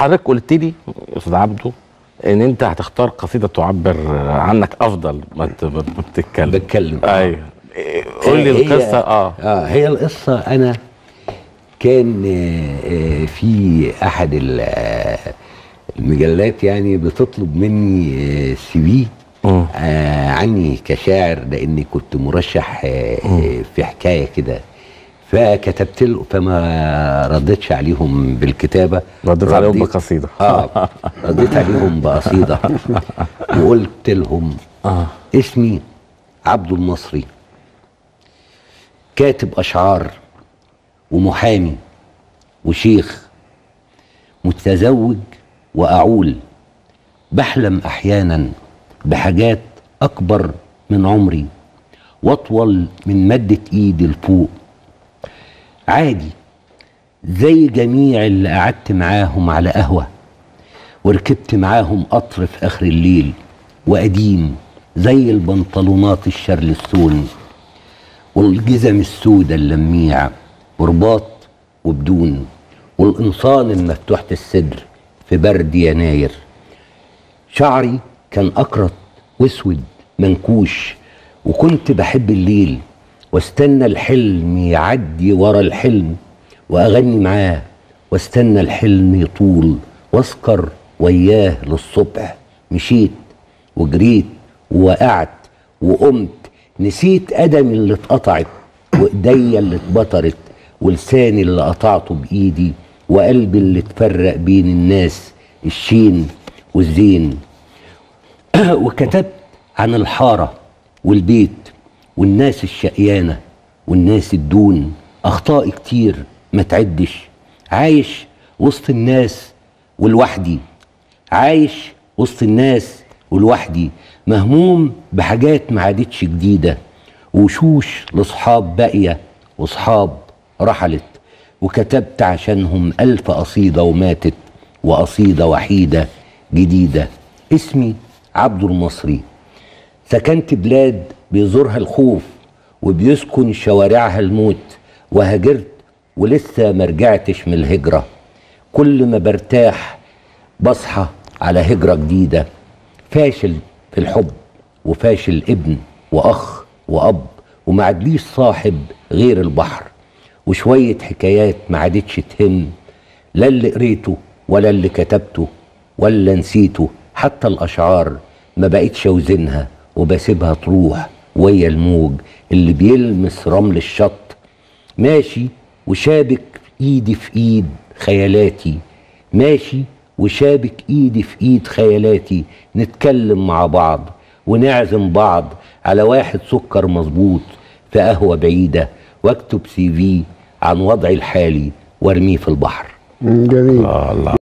حضرتك قلت لي يا استاذ عبده ان انت هتختار قصيده تعبر عنك افضل ما ت- ما بتتكلم بتكلم ايوه إيه، قول لي هي- القصه اه اه هي القصه انا كان آه، آه، في احد ال- آه، المجلات يعني بتطلب مني آه، سي في مم. آه عني كشاعر لاني كنت مرشح آه، آه، في حكايه كده فكتبت له فما ردتش عليهم بالكتابه رديت عليهم رديت- بقصيده اه رديت عليهم بقصيده وقلت لهم اه اسمي عبد المصري كاتب اشعار ومحامي وشيخ متزوج واعول بحلم احيانا بحاجات اكبر من عمري واطول من مده ايدي لفوق عادي زي جميع اللي قعدت معاهم على قهوه وركبت معاهم قطر في اخر الليل وقديم زي البنطلونات الشارلستون والجزم السودة اللميع ورباط وبدون والقمصان المفتوحة الصدر في برد يناير شعري كان أقرط واسود منكوش وكنت بحب الليل واستنى الحلم يعدي ورا الحلم واغني معاه واستنى الحلم يطول واسكر وياه للصبح مشيت وجريت ووقعت وقمت نسيت قدمي اللي اتقطعت وايديا اللي اتبطرت ولساني اللي قطعته بايدي وقلبي اللي اتفرق بين الناس الشين والزين وكتبت عن الحارة والبيت والناس الشقيانة والناس الدون أخطاء كتير ما تعدش عايش وسط الناس ولوحدي عايش وسط الناس ولوحدي مهموم بحاجات ما عادتش جديدة وشوش لصحاب باقية وصحاب رحلت وكتبت عشانهم ألف قصيدة وماتت وقصيدة وحيدة جديدة اسمي عبد المصري سكنت بلاد بيزورها الخوف وبيسكن شوارعها الموت وهاجرت ولسه ما رجعتش من الهجرة كل ما برتاح بصحى على هجرة جديدة فاشل في الحب وفاشل ابن وأخ وأب وما عدليش صاحب غير البحر وشوية حكايات ما عادتش تهم لا اللي قريته ولا اللي كتبته ولا نسيته حتى الأشعار ما بقتش أوزنها وبسيبها تروح ويا الموج اللي بيلمس رمل الشط ماشي وشابك ايدي في ايد خيالاتي ماشي وشابك ايدي في ايد خيالاتي نتكلم مع بعض ونعزم بعض على واحد سكر مظبوط في قهوة بعيدة واكتب سي في عن وضعي الحالي وارميه في البحر جميل آه الله